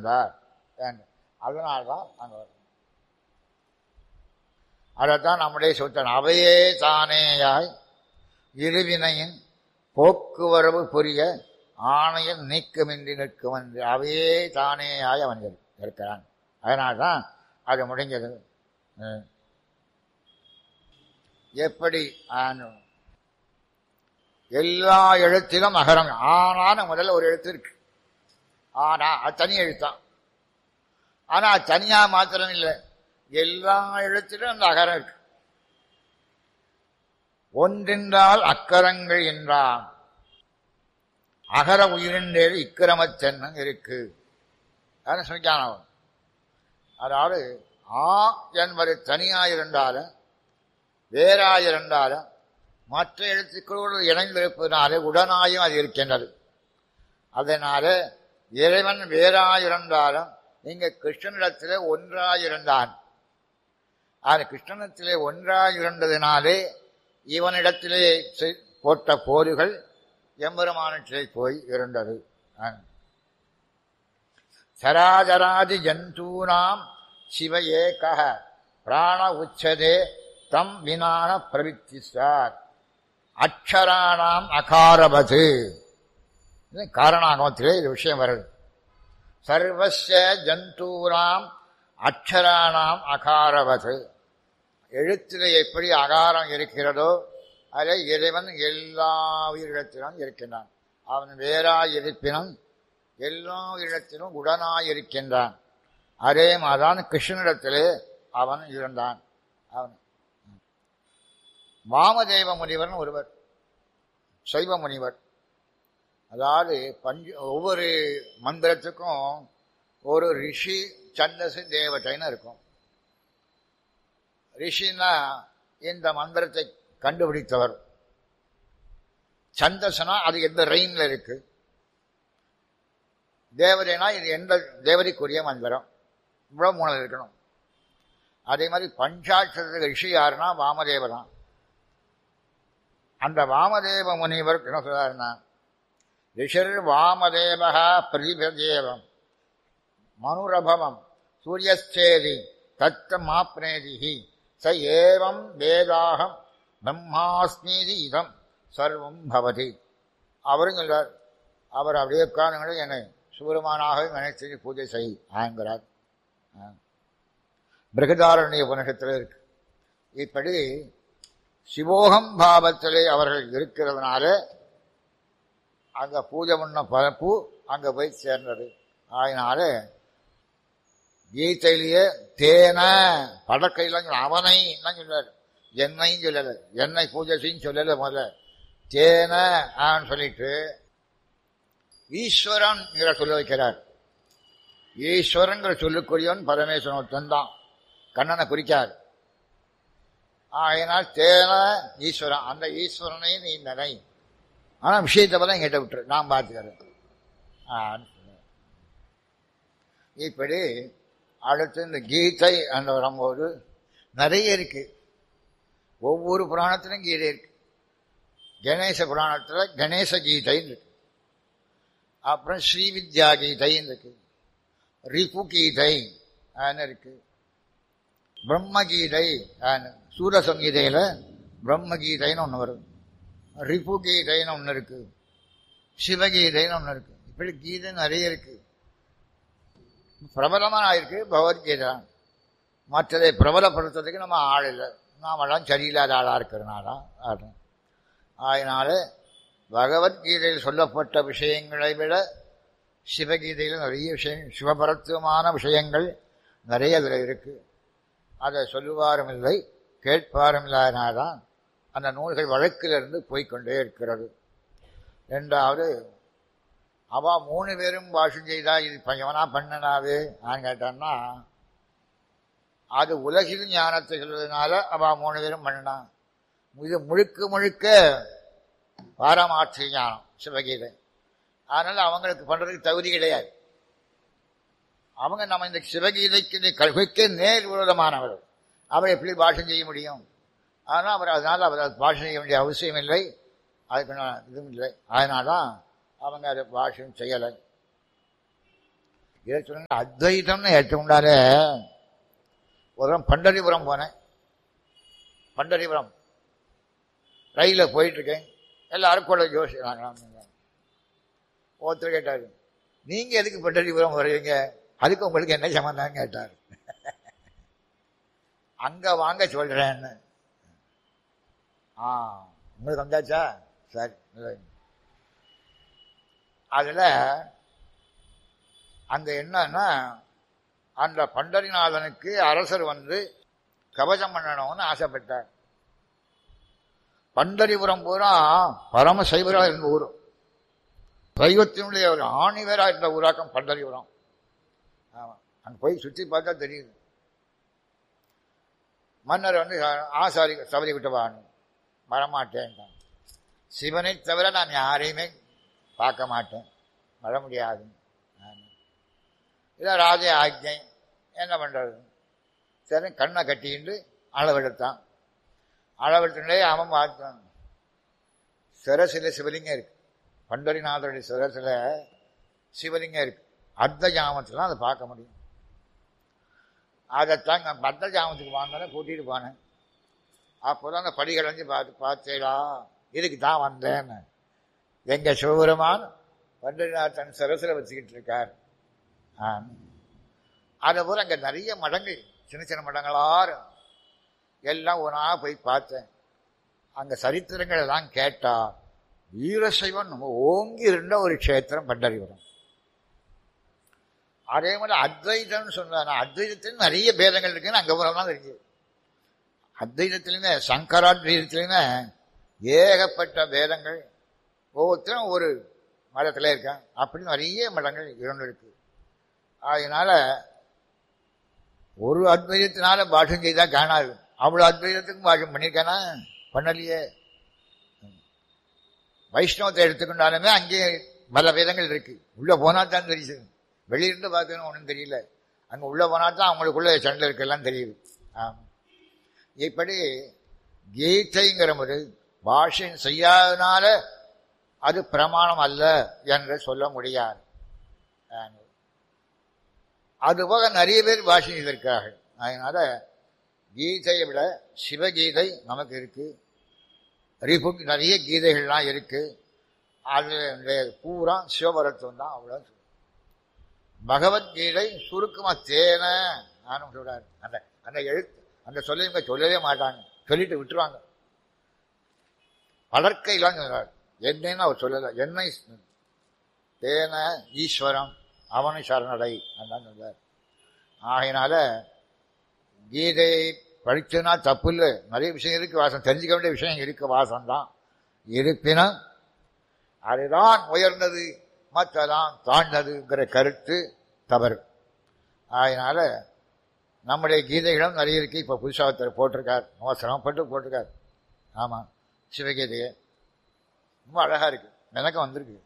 கொண்டார் என்று. அதனால்தான் அங்க வரும் அதைத்தான் நம்முடைய சொல்றோம் அவையே தானேயாய் இருவினையின் போக்குவரவு புரிய ஆணையம் நீக்கமின்றி நிற்கும் என்று அவையே தானேயாய் அவன் இரு- இருக்கிறான் அதனால்தான் அது முடிஞ்சது ம். எப்படி ஆன- எல்லா எழுத்திலும் அகரம் ஆனான முதல்ல ஒரு எழுத்து இருக்கு ஆனா அது தனி எழுத்தான் ஆனா அது தனியா மாத்திரம் இல்லை எல்லா எழுத்திலும் அந்த அகரம் இருக்கு ஒன்றென்றால் அக்கரங்கள் என்றான் அகர உயிரின்றேல் இக்கிரமச்சென்னம் இருக்கு அதான் சொல்லிக்கான அவன் அதாவது ஆ என்பது தனியாயிருந்தாலும் வேறாயிருந்தாலும் மற்ற எழுத்துக்களோடு இணைந்திருப்பதனாலே உடனாயும் அது இருக்கின்றது அதனால இறைவன் வேறாயிருந்தாலும் இங்க கிருஷ்ணனிடத்திலே ஒன்றாயிருந்தான் அது கிருஷ்ணனிடத்திலே ஒன்றாயிருந்ததினாலே இவனிடத்திலே செய்- போட்ட போர்கள் எம்பெருமானத்திலே போய் இருந்தது ஆ. சராஜராதி ஜந்தூனாம் சிவ ஏகः பிராண உச்சதே தம் வினான பிரவித்தி சார் அக்ஷராணாம் அகாரபது இது காரணாகமத்திலே இது விஷயம் வருது சர்வஸ்ய ஜந்தூனாம் அக்ஷராணாம் அகாரவது எழுத்திலே எப்படி அகாரம் இருக்கிறதோ அதை இறைவன் எல்லா உயிரிடத்திலும் இருக்கின்றான் அவன் வேறாய் இருப்பினும் எல்லா இடத்திலும் உடனாய் இருக்கின்றான் அதே மாதிரிதான் கிருஷ்ணனிடத்திலே அவன் இருந்தான் அவன் வாமதேவ முனிவர்னு ஒருவர் சைவ முனிவர் அதாவது பஞ்ச ஒவ்வொரு மந்திரத்துக்கும் ஒரு ரிஷி சந்தசு தேவதைன்னு இருக்கும் ரிஷின்னா இந்த மந்திரத்தை கண்டுபிடித்தவர் சந்தசனா அது எந்த ரெயின்ல இருக்கு தேவதைனா இது எந்த தேவதைக்குரிய மந்திரம் இவ்வளவு மூணு இருக்கணும் அதே மாதிரி பஞ்சாட்சர ரிஷி யாருன்னா வாமதேவர் தான் அந்த வாமதேவ முனிவர் என்ன சொல்றாருன்னா ரிஷர் வாமதேவா பிரதிபதேவம் மனுரபவம் சூரியஸ்தேதி தத்தமாப்னேதி ச ஏவம் வேதாகம் பிரம்மாஸ்மீதி இதம் சர்வம் பவதி அவரும் சொல்றார் அவர் அப்படியே உட்கார்ந்து என்னை சூரமானாக நினைத்து பூஜை செய் ஆங்கிறார் பிருகதாரண்ய உபனிஷத்தில் இருக்கு இப்படி சிவோகம் பாவத்திலே அவர்கள் இருக்கிறதுனால அங்க பூஜை பண்ண பரப்பு அங்க போய் சேர்ந்தது அதனால கீதையிலேயே தேன படக்கையெல்லாம் சொல்ல அவனை தான் சொல்றாரு என்னையும் சொல்லல என்னை பூஜை செய்யும் சொல்லல முதல்ல தேன ஆன்னு சொல்லிட்டு ஈஸ்வரன் சொல்ல வைக்கிறார் ஈஸ்வரங்கிற சொல்லுக்குரியவன் பரமேஸ்வரன் ஒருத்தன் தான் கண்ணனை குறிக்கார் ஆகையினால் தேன ஈஸ்வரன் அந்த ஈஸ்வரனை நீ நினை ஆனா விஷயத்தை பத்தி என்கிட்ட விட்டுரு நான் பார்த்துக்கிறேன் ஆன்னு சொன்னார். இப்படி அடுத்து இந்த கீதை அந்த வரும்போது நிறைய இருக்கு ஒவ்வொரு புராணத்திலும் கீதை இருக்கு கணேச புராணத்துல கணேச கீதைன்னு இருக்கு அப்புறம் ஸ்ரீவித்யா கீதைன்னு இருக்கு ரிபு கீதை ஆன்னு இருக்கு பிரம்ம கீதை ஆன்னு சூரசங்கீதையில பிரம்ம கீதைன்னு ஒன்று வரும் ரிபு கீதைன்னு ஒன்று இருக்கு சிவகீதைன்னு ஒன்று இருக்கு இப்படி கீதை நிறைய இருக்கு பிரபலமாக இருக்கு பகவத்கீதை மற்றதை பிரபலப்படுத்துறதுக்கு நம்ம ஆள் இல்லை நாமெல்லாம் சரியில்லாத ஆளாக இருக்கிறனால ஆடுறோம் அதனால பகவத்கீதையில் சொல்லப்பட்ட விஷயங்களை விட சிவகீதையில் நிறைய விஷயம் சிவபரத்துவமான விஷயங்கள் நிறைய அதில் இருக்கு அதை சொல்லுவாரும் இல்லை கேட்பாரும் இல்லாதனால்தான் அந்த நூல்கள் வழக்கிலிருந்து போய்க்கொண்டே இருக்கிறது ரெண்டாவது அவ மூணு பேரும் பாஷம் செய்தா இது பையவனா பண்ணனாது நான் கேட்டான்னா அது உலகில் ஞானத்தை சொல்வதனால அவ மூணு பேரும் பண்ணினான் இது முழுக்க முழுக்க பாரமாட்சி ஞானம் சிவகீதை அதனால அவங்களுக்கு பண்றதுக்கு தகுதி கிடையாது அவங்க நம்ம இந்த சிவகீதைக்கு கல்விக்கு நேர் விரோதமானவர் அவர் எப்படி பாஷம் செய்ய முடியும் ஆனால் அவர் அதனால் அவர் அது பாஷம் செய்ய வேண்டிய அவசியம் இல்லை அதுக்கு நான் இதுவும் இல்லை அதனால தான் அவங்க அதை பாஷம் செய்யலை இதை சொன்ன அத்வைதம்னு ஏற்றுக்கொண்டாலே ஒரு தரம் பண்டரிபுரம் போனேன் பண்டரிபுரம் ரயிலில் போயிட்டு இருக்கேன் எல்லாரும் கூட யோசிக்கிறாங்க ஒருத்தர் கேட்டார் நீங்க எதுக்கு பண்டரிபுரம் வருவீங்க அதுக்கு உங்களுக்கு என்ன சம்பந்தம் கேட்டார் அங்க வாங்க சொல்றேன்னு ஆ உங்களுக்கு வந்தாச்சா சரி நல்லது. அதுல அங்க என்னன்னா அந்த பண்டரிநாதனுக்கு அரசர் வந்து கவசம் பண்ணணும்னு ஆசைப்பட்டார் பண்டரிபுரம் பூரா பரம சைவரா இருந்த ஊர் சைவத்தினுடைய ஒரு ஆணிவரா இருந்த ஊராக்கம் பண்டரிபுரம் ஆமா அங்க போய் சுற்றி பார்த்தா தெரியுது மன்னர் வந்து ஆசாரி சபரி விட்டுவான் வரமாட்டேன் சிவனை தவிர நான் யாரையுமே பார்க்க மாட்டேன் வர முடியாது இதான் ராஜ ஆஜை என்ன பண்றது சரி கண்ணை கட்டிக்கிட்டு அளவெடுத்தான் அளவெடுத்துட்டே அவன் பார்த்தான் சிரசில சிவலிங்கம் இருக்கு பண்டரிநாதருடைய சிரசில சிவலிங்கம் இருக்கு அர்த்த ஜாமத்தில் அதை பார்க்க முடியும் அதைத்தான் நான் பத்த ஜாமத்துக்கு வாங்கினே கூட்டிட்டு போனேன் அப்போதான் அந்த படிகளஞ்சு பார்த்து பார்த்தேடா இதுக்கு தான் வந்தேன்னு எங்க சிவபெருமான் பண்டரிநாதன் சிரசில் வச்சுக்கிட்டு இருக்கார் அதை போல அங்கே நிறைய மடங்கள் சின்ன சின்ன மடங்களாரு எல்லாம் ஒன்றா போய் பார்த்தேன் அங்க சரித்திரங்கள் எல்லாம் கேட்டா வீரசைவன் ஓங்கி இருந்த ஒரு க்ஷேத்திரம் பண்டரிபுரம் அதே மாதிரி அத்வைதம்னு சொன்னாங்க அத்வைதத்தில் நிறைய பேதங்கள் இருக்குன்னு அங்க போறோம்னா இருக்கு அத்வைதத்திலுமே சங்கராத்வைதத்திலுமே ஏகப்பட்ட பேதங்கள் ஒவ்வொருத்தரும் ஒரு மதத்தில் இருக்கான் அப்படி நிறைய மதங்கள் இரண்டு இருக்கு அதனால ஒரு அத்வைதத்தினால பாஷம் செய்தா காணாது அவ்வளவு அத்வைதத்துக்கும் பாஷம் பண்ணியிருக்கானா பண்ணலையே வைஷ்ணவத்தை எடுத்துக்கொண்டாலுமே அங்கே பல வேதங்கள் இருக்கு உள்ள போனா தான் தெரியுது வெளியிருந்து பார்க்கணும் ஒன்றும் தெரியல அங்க உள்ள போனா தான் அவங்களுக்குள்ள சண்டை இருக்கெல்லாம் தெரியுது ஆமா இப்படி கீதைங்கிற ஒரு பாஷை செய்யாதனால அது பிரமாணம் அல்ல என்று சொல்ல முடியாது அதுபோக நிறைய பேர் பாஷை செய்திருக்கிறார்கள் அதனால கீதையை விட சிவகீதை நமக்கு இருக்கு ரிபுக் நிறைய கீதைகள்லாம் இருக்கு அது பூரா சிவபரத்துவம் தான் அவ்வளோ பகவத்கீதை சுருக்கமா தேன நானும் சொல்றாரு அந்த அந்த எழுத்து அந்த சொல்ல இவங்க சொல்லவே மாட்டாங்க சொல்லிட்டு விட்டுருவாங்க வளர்க்கையெல்லாம் சொல்றாரு என்னன்னு அவர் சொல்லல என்னை தேன ஈஸ்வரம் அவனை சரணடை அதான் சொல்றார் ஆகையினால கீதையை படிச்சுனா தப்பு இல்லை நிறைய விஷயம் இருக்கு வாசம் தெரிஞ்சுக்க வேண்டிய விஷயம் இருக்கு வாசம் தான் இருப்பினும் அதுதான் உயர்ந்தது மற்றதான் தாழ்ந்ததுங்கிற கருத்து தவறு அதனால நம்முடைய கீதைகளும் நிறைய இருக்கு இப்போ புதுசாக ஒருத்தர் போட்டிருக்கார் ரொம்ப சிரமப்பட்டு போட்டிருக்கார் ஆமாம் சிவகீதையை ரொம்ப அழகாக இருக்கு எனக்கு வந்திருக்கு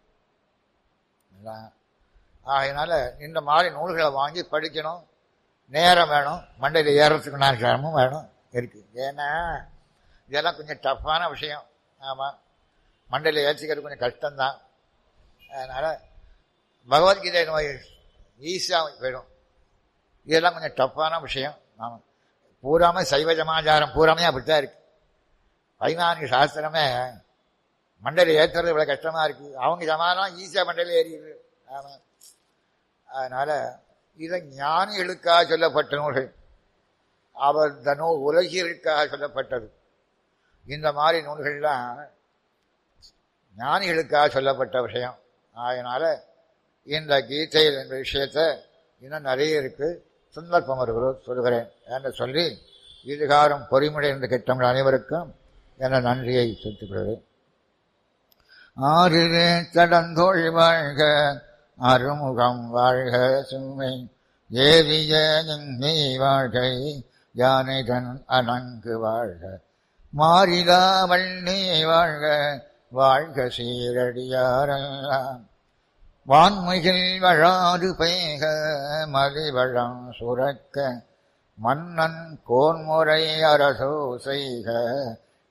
அதனால இந்த மாதிரி நூல்களை வாங்கி படிக்கணும் நேரம் வேணும் மண்டையில் ஏறத்துக்கு நான் சிரமம் வேணும் இருக்கு ஏன்னா இதெல்லாம் கொஞ்சம் டஃப்பான விஷயம் ஆமாம் மண்டையில் ஏற்றிக்கிறது கொஞ்சம் கஷ்டம்தான் அதனால் பகவத்கீதை நோய் ஈஸியாக போயிடும் இதெல்லாம் கொஞ்சம் டஃப்பான விஷயம் ஆமாம் பூராமே சைவ சமாச்சாரம் பூராமே அப்படித்தான் இருக்கு பதினான்கு சாஸ்திரமே மண்டையில் ஏற்றுறது இவ்வளோ கஷ்டமாக இருக்கு அவங்க சமாதானம் ஈஸியாக மண்டையில் ஏறிடுது ஆமாம் அதனால் இதை ஞானிகளுக்காக சொல்லப்பட்ட நூல்கள் அவர் இந்த நூல் உலகிற்காக சொல்லப்பட்டது இந்த மாதிரி நூல்கள்லாம் ஞானிகளுக்காக சொல்லப்பட்ட விஷயம் அதனால இந்த கீதையில் என்ற விஷயத்த இன்னும் நிறைய இருக்கு சந்தர்ப்பம் வருகிறோம் சொல்கிறேன் என்று சொல்லி இதுகாரம் பொறிமுடைந்த கிட்டங்கள் அனைவருக்கும் என நன்றியை செலுத்திக் கொள்கிறேன் ஆறிலே தடந்தோழி வாழ்க அருமுகம் வாழ்க சுமை ஏவிய நீ வாழ்கை யானைதன் அணங்கு வாழ்க மாறிலா வள்ளி வாழ்க வாழ்க சீரடியாரெல்லாம் வான்மைகள் வழாது பெய்க மலிவழம் சுரக்க மன்னன் கோன்முறை அரசோ செய்க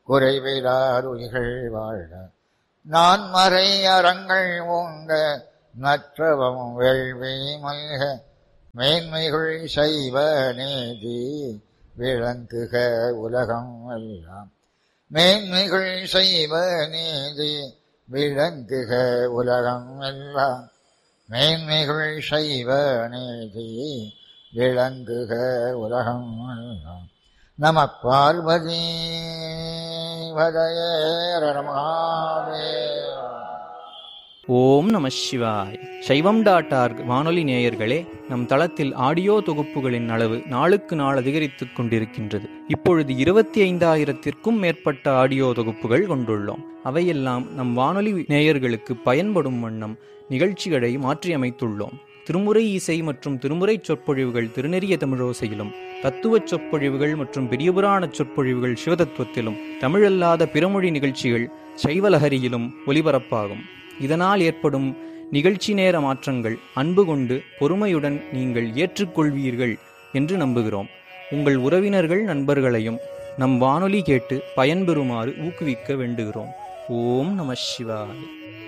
குறைவிலாருயிகள் வாழ்க நான் மறை அறங்கள் ஓங்க நற்றவம் வேள்வி மல்க மேன்மைகள் செய்வ நீதி விளங்குக உலகம் எல்லாம் மேன்மைகள் செய்வ நீதி விளங்குக உலகம் எல்லாம் மேன்மைகள் செய்வ நீதி விளங்குக உலகம் எல்லாம் நம பார்வதி வதயரமாதேவ ஓம் நம சிவாய் சைவம் டாட் ஆர்க் வானொலி நேயர்களே நம் தளத்தில் ஆடியோ தொகுப்புகளின் அளவு நாளுக்கு நாள் அதிகரித்துக் கொண்டிருக்கின்றது இப்பொழுது இருபத்தி ஐந்தாயிரத்திற்கும் மேற்பட்ட ஆடியோ தொகுப்புகள் கொண்டுள்ளோம் அவையெல்லாம் நம் வானொலி நேயர்களுக்கு பயன்படும் வண்ணம் நிகழ்ச்சிகளை மாற்றியமைத்துள்ளோம் திருமுறை இசை மற்றும் திருமுறை சொற்பொழிவுகள் திருநெறிய தமிழோசையிலும் தத்துவச் சொற்பொழிவுகள் மற்றும் பெரியபுராண சொற்பொழிவுகள் சிவதத்துவத்திலும் தமிழல்லாத பிறமொழி நிகழ்ச்சிகள் சைவலஹரியிலும் ஒலிபரப்பாகும் இதனால் ஏற்படும் நிகழ்ச்சி நேர மாற்றங்கள் அன்பு கொண்டு பொறுமையுடன் நீங்கள் ஏற்றுக்கொள்வீர்கள் என்று நம்புகிறோம் உங்கள் உறவினர்கள் நண்பர்களையும் நம் வானொலி கேட்டு பயன்பெறுமாறு ஊக்குவிக்க வேண்டுகிறோம் ஓம் நம சிவாய்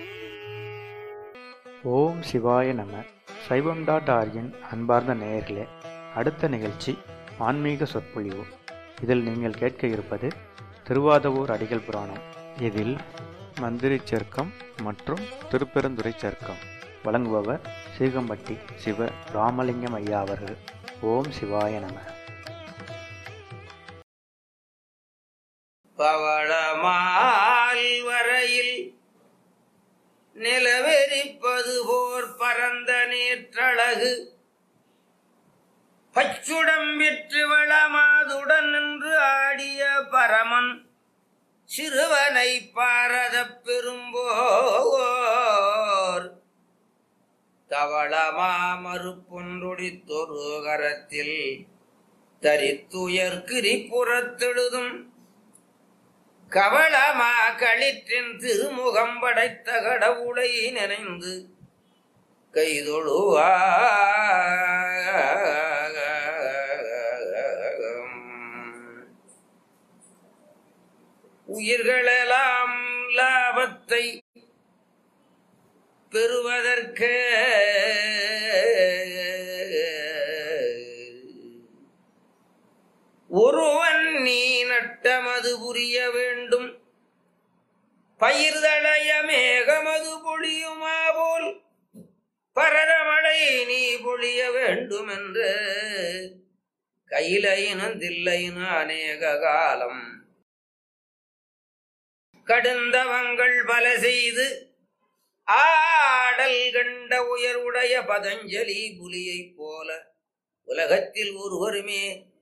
ஓம் சிவாய நம சைவம் டாட் ஆர்கின் அன்பார்ந்த நேயர்களே அடுத்த நிகழ்ச்சி ஆன்மீக சொற்பொழிவு இதில் நீங்கள் கேட்க இருப்பது திருவாதவூர் அடிகள் புராணம் இதில் மந்திரி சர்க்கம் மற்றும் திருப்பெருந்துறை சர்க்கம் வழங்குபவர் சீகம்பட்டி சிவ ராமலிங்கம் ஐயா அவர்கள் ஓம் சிவாய நம பவளமால் வரையில் நிலவெறிப்பது போர் பரந்த நேற்றழகு பச்சுடம் விற்று வளமாதுடன் நின்று ஆடிய பரமன் சிறுவனை பாரதப் பெரும்போர் தவளமா மறுப்பொன்றொடித்தொரு கரத்தில் தரித்துயர் கிரிபுறத்தெழுதும் கவளமா களிற்றின் திருமுகம் படைத்த கடவுளை நினைந்து கைதொழுவா உயிர்களெல்லாம் லாபத்தை பெறுவதற்கு ஒருவன் நீ நட்டமது புரிய வேண்டும் பயிர்தளைய மேகமது பொழியுமா போல் பரதமழை நீ பொழிய வேண்டும் என்று கையிலையினும் தில்லையினும் அநேக காலம் கடுந்தவங்கள் பல செய்து ஆடல் கண்ட உயர்வுடைய பதஞ்சலி புலியைப் போல உலகத்தில் ஒருவருமே